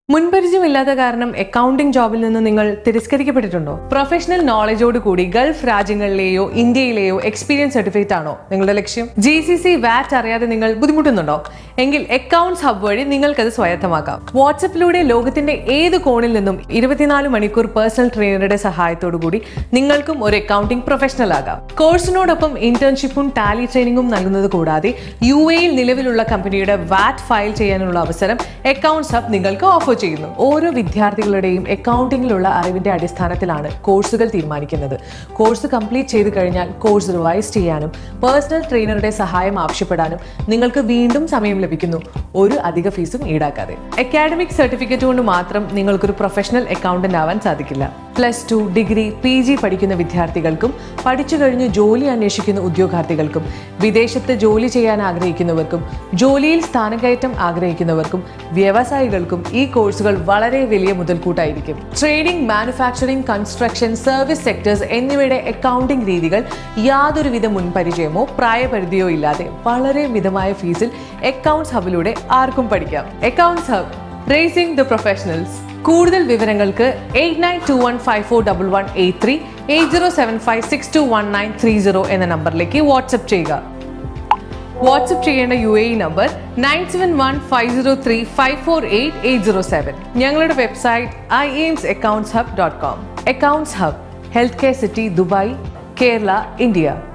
മുൻപരിചയമില്ലാത്ത കാരണം അക്കൗണ്ടിംഗ് ജോബിൽ നിന്ന് നിങ്ങൾ തിരസ്കരിക്കപ്പെട്ടിട്ടുണ്ടോ പ്രൊഫഷണൽ നോളജോട് കൂടി ഗൾഫ് രാജ്യങ്ങളിലെയോ ഇന്ത്യയിലെയോ എക്സ്പീരിയൻസ് സർട്ടിഫിക്കറ്റ് ആണോ നിങ്ങളുടെ ലക്ഷ്യം ജി സി സി വാറ്റ് അറിയാതെ നിങ്ങൾ ബുദ്ധിമുട്ടുന്നുണ്ടോ എങ്കിൽ അക്കൗണ്ട്സ് ഹബ് വഴി നിങ്ങൾക്കത് സ്വായത്തമാക്കാം വാട്സപ്പിലൂടെ ലോകത്തിന്റെ ഏത് കോണിൽ നിന്നും ഇരുപത്തിനാല് മണിക്കൂർ പേഴ്സണൽ ട്രെയിനറുടെ സഹായത്തോടു കൂടി നിങ്ങൾക്കും ഒരു അക്കൗണ്ടിംഗ് പ്രൊഫഷണൽ ആകാം കോഴ്സിനോടൊപ്പം ഇന്റേൺഷിപ്പും ടാലി ട്രെയിനിങ്ങും നൽകുന്നത് കൂടാതെ യു എയിൽ നിലവിലുള്ള കമ്പനിയുടെ വാറ്റ് ഫയൽ ചെയ്യാനുള്ള അവസരം അക്കൗണ്ട്സ് ഹബ് നിങ്ങൾക്ക് ഓഫർ ചെയ്യുന്നു ഓരോ വിദ്യാർത്ഥികളുടെയും അക്കൗണ്ടിങ്ങിലുള്ള അറിവിന്റെ അടിസ്ഥാനത്തിലാണ് കോഴ്സുകൾ തീരുമാനിക്കുന്നത് കോഴ്സ് കംപ്ലീറ്റ് ചെയ്ത് കഴിഞ്ഞാൽ കോഴ്സ് റിവൈസ് ചെയ്യാനും പേഴ്സണൽ ട്രെയിനറുടെ സഹായം ആവശ്യപ്പെടാനും നിങ്ങൾക്ക് വീണ്ടും സമയം ലഭിക്കുന്നു ഒരു അധിക ഫീസും ഈടാക്കാതെ അക്കാഡമിക് സർട്ടിഫിക്കറ്റ് കൊണ്ട് മാത്രം നിങ്ങൾക്കൊരു പ്രൊഫഷണൽ അക്കൗണ്ടന്റ് ആവാൻ സാധിക്കില്ല plus two degree P G പഠിക്കുന്ന വിദ്യാർത്ഥികൾക്കും പഠിച്ചു കഴിഞ്ഞ് ജോലി അന്വേഷിക്കുന്ന ഉദ്യോഗാർത്ഥികൾക്കും വിദേശത്ത് ജോലി ചെയ്യാൻ ആഗ്രഹിക്കുന്നവർക്കും ജോലിയിൽ സ്ഥാനക്കയറ്റം ആഗ്രഹിക്കുന്നവർക്കും വ്യവസായികൾക്കും ഈ കോഴ്സുകൾ വളരെ വലിയ മുതൽക്കൂട്ടായിരിക്കും trading manufacturing construction service sectors എന്നിവയുടെ അക്കൗണ്ടിംഗ് രീതികൾ യാതൊരുവിധ മുൻപരിചയമോ പ്രായപരിധിയോ ഇല്ലാതെ വളരെ മിതമായ ഫീസിൽ അക്കൗണ്ട്സ് ഹബിലൂടെ ആർക്കും പഠിക്കാം accounts hub raising the professionals കൂടുതൽ വിവരങ്ങൾക്ക് eight nine two one five four double one eight three eight zero seven five six two one nine three zero എന്ന നമ്പറിലേക്ക് വാട്സപ്പ് ചെയ്യുക വാട്സപ്പ് ചെയ്യേണ്ട U A number nine seven one five zero three five four eight eight zero seven ഞങ്ങളുടെ website I aims accounts hub dot com accounts hub health care city Dubai Kerala India